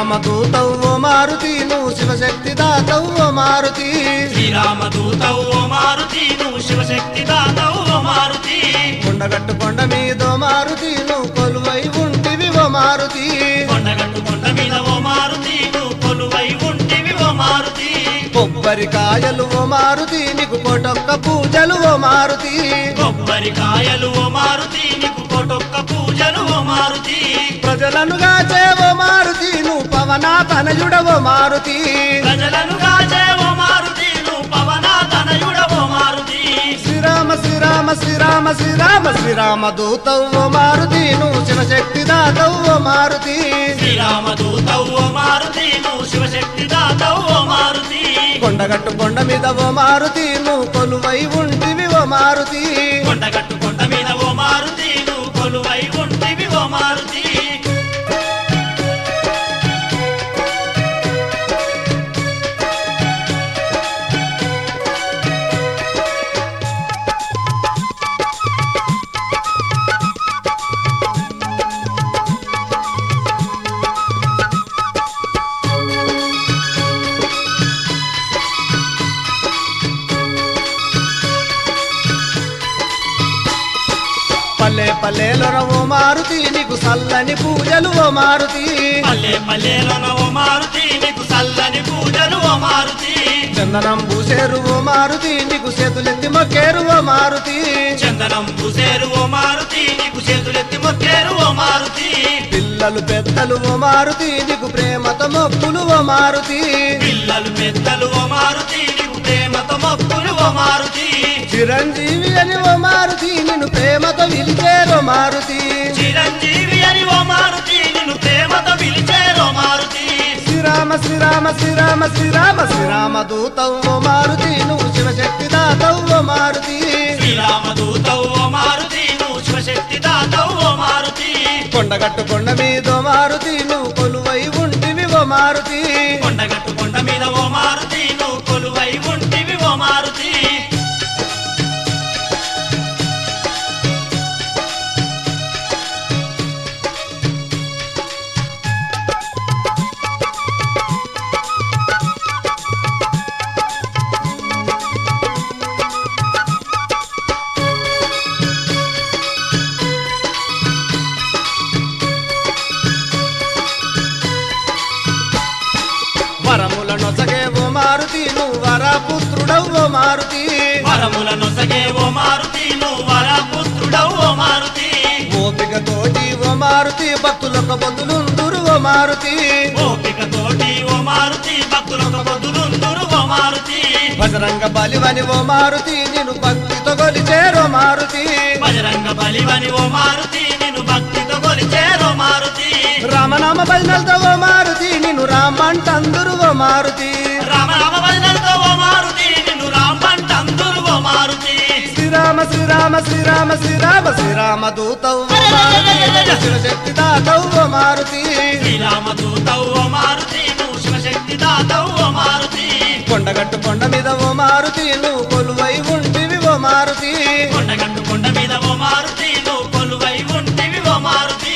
శ్రీరామదూతవు ఓ మారుతి నువ్వు శివశక్తి దాతవు ఓ మారుతి శ్రీరామదూతవు ఓ మారుతి నువ్వు శివశక్తి దాతవు ఓ మారుతి కొండగట్టు కొండ మీద ఓ మారుతి నువ్వు కొలువై ఉంటివి ఓ మారుతి కొండగట్టు కొండ మీద ఓ మారుతి నువ్వు కొలువై ఉంటివి ఓ మారుతి కొబ్బరికాయలు ఓ మారుతి నీకు కోటొక్క పూజలు ఓ మారుతి కొబ్బరికాయలు ఓ మారుతి నీకు కోటొక్క పూజలు ఓ మారుతి ప్రజలను గాచే ఓ మారుతి నువ్వు పవనా తనయుడవో మారుతి ప్రజలను కాచే ఓ మారుతి నువ్వు పవన తనయుడ ఓ మారుతి శ్రీరామ శ్రీరామ శ్రీరామ శ్రీరామ శ్రీరామ దూతవు ఓ మారుతి నువ్వు శివశక్తి దాతవు ఓ మారుతి శ్రీరామదూతవు ఓ మారుతి నువ్వు శివశక్తి దాతవు ఓ మారుతి కొండగట్టు కొండ మీద ఓ మారుతి నువ్వు కొలువై ఉంటివి ఓ మారుతి కొండగట్టు కొండ మీద ఓ మారుతి నువ్వు కొలువై ఉంటివి ఓ మారుతి పల్లె పల్లెలో ఓ మారుతి నీకు సల్లని పూజలు ఓ మారుతి పల్లె పల్లెలోన ఓ మారుతి నీకు చల్లని పూజలు ఓ మారుతి చందనం పూసేరు ఓ మారుతి నీకు చేతులెత్తి మొక్కేరు ఓ మారుతి చందనం పూసేరు ఓ మారుతి నీకు చేతులెత్తి మొక్కేరు ఓ మారుతి పిల్లలు పెద్దలు ఓ మారుతి నీకు ప్రేమతో మొక్కులు ఓ మారుతి పిల్లలు పెద్దలు ఓ మారుతి నీకు ప్రేమతో మొక్కులు ఓ మారుతి చిరంజీవి అని ఓ మారుతి నిన్ను ప్రేమతో పిలిచేరు మారుతి చిరంజీవి అని ఓ మారుతి నిన్ను ప్రేమతో పిలిచేరో మారుతి శ్రీరామ శ్రీరామ శ్రీరామ శ్రీరామ శ్రీరామ దూతవు ఓ మారుతి నువ్వు శివశక్తి దాతవు ఓ మారుతి శ్రీరామదూతవు ఓ మారుతి నువ్వు శివశక్తి దాతవు ఓ మారుతి కొండగట్టు కొండ మీద ఓ మారుతి నువ్వు కొలువై ఉంటివి ఓ మారుతి కొండగట్టు కొండ మీద ఓ మారుతి నువ్వు కొలువై ఉంటివి ఓ మారుతి వరముల నొసగే ఓ మారుతి నువ్వు వరపుత్రుడవు ఓ మారుతి వరముల నొసగే ఓ మారుతి నువ్వు వరపుత్రుడవు ఓ మారుతి ఓపిక తోటి ఓ మారుతి భక్తులకు బొద్దులుందురు ఓ మారుతి ఓపిక తోటి ఓ మారుతి భక్తులకు బదులుందురు ఓ మారుతి బజరంగ బలివని ఓ మారుతి నేను భక్తితో కొలిచేరో మారుతి బజరంగ బలివని ఓ మారుతి నిన్ను భక్తితో కొలిచేరో మారుతి రామనామ భజనలతో ఓ మారుతి నిన్ను రామంటందురు ఓ మారుతి రామ రామ భజనలతో ఓ మారుతి నిన్ను రాంబంటందురు ఓ మారుతి శ్రీరామ శ్రీరామ శ్రీరామ శ్రీరామ శ్రీరామ దూతవు ఓ మారుతి శివశక్తి దాతవు ఓ మారుతి శ్రీరామదూతవు ఓ మారుతి నువ్వు శివశక్తి దాతవు ఓ మారుతి కొండగట్టు కొండ మీద ఓ మారుతి నువ్వు కొలువై ఉంటివి ఓ మారుతి కొండగట్టు కొండ మీద ఓ మారుతి నువ్వు కొలువై ఉంటివి ఓ మారుతి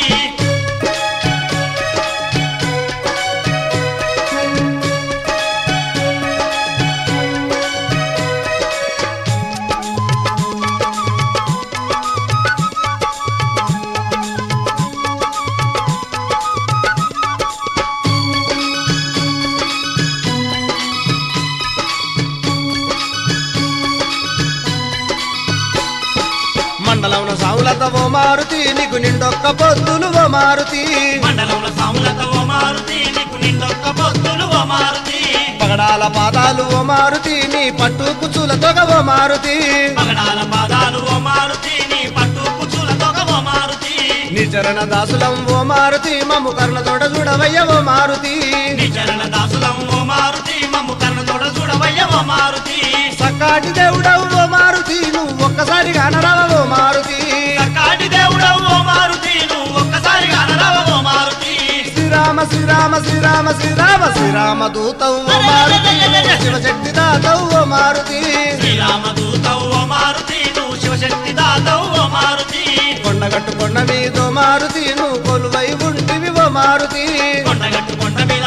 మండలంలో సావులత ఓ మారుతి నీకు నిండొక్క పొద్దులు ఓ మారుతి మండలంలో సాములత ఓ మారుతి నీకు నిండొక్క పొత్తులు ఓ మారుతి పగడాల పాదాలు ఓ మారుతి నీ పట్టు కుచుల తొగ ఓ మారుతి పగడాల పాదాలు ఓ మారుతి నీ పట్టు కుచుల తొగ ఓ మారుతి నీ చరణ దాసులం ఓ మారుతి మమ్ము కర్ణ తోట చూడవయ్య ఓ మారుతి నీ చరణ దాసులం ఓ మారుతి మమ్ము కర్ణ తోడ చూడవయ్య ఓ మారుతి సక్కాటి దేవుడవు ఓ మారుతి నువ్వు ఒక్కసారి కానరావ ఓ మారుతి కాటి దేవుడవు ఓ మారుతి నువ్వు ఒక్కసారి అనరావ ఓ మారుతి శ్రీరామ శ్రీరామ శ్రీరామ శ్రీరామ శ్రీరామ దూతవు ఓ మారుతి శివశక్తి దాతవు ఓ మారుతి శ్రీరామదూతవు ఓ మారుతి నువ్వు శివశక్తి దాతవు ఓ మారుతి కొండగట్టు కొండ మీద ఓ మారుతి నువ్వు కొలువై ఉంటివి ఓ మారుతి కొండగట్టు కొండ మీద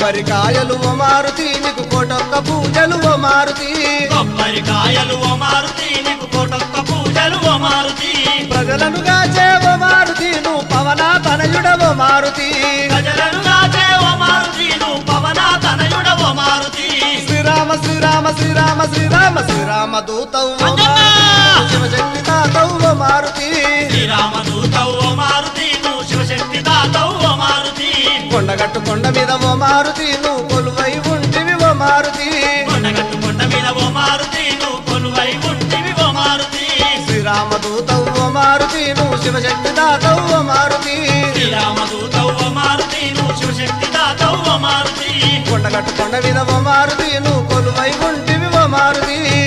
కొబ్బరికాయలు ఓ మారుతి నీకు కోటొక్క పూజలు ఓ మారుతి కొబ్బరికాయలు ఓ మారుతి నీకు కోటొక్క పూజలు ఓ మారుతి ప్రజలను గాచే ఓ మారుతి నువ్వు పవన తనయుడవో మారుతి ప్రజలను కాచే ఓ మారుతి నువ్వు పవన తనయుడ ఓ మారుతి శ్రీరామ శ్రీరామ శ్రీరామ శ్రీరామ శ్రీరామ దూతవు ఓ అంజన్నా! మారుతి, శివశక్తి తాతవు ఓ మారుతి శ్రీరామ దూతవు ఓ మారుతి నువ్వు శివశక్తి దాతవు ఓ మారుతి కొండగట్టు కొండ మీద ఓ మారుతి నువ్వు కొలువై ఉంటివి ఓ మారుతి కొండగట్టు కొండ మీద ఓ మారుతి నువ్వు కొలువై ఉంటివి ఓ మారుతి శ్రీరామ దూతవు ఓ మారుతి నువ్వు శివశక్తి తాతవు ఓ మారుతి శ్రీరామ దూతవు ఓ మారుతి నువ్వు శివశక్తి దాతవు ఓ మారుతి కొండగట్టు కొండ మీద ఓ మారుతి నువ్వు కొలువై ఉంటివి ఓ మారుతి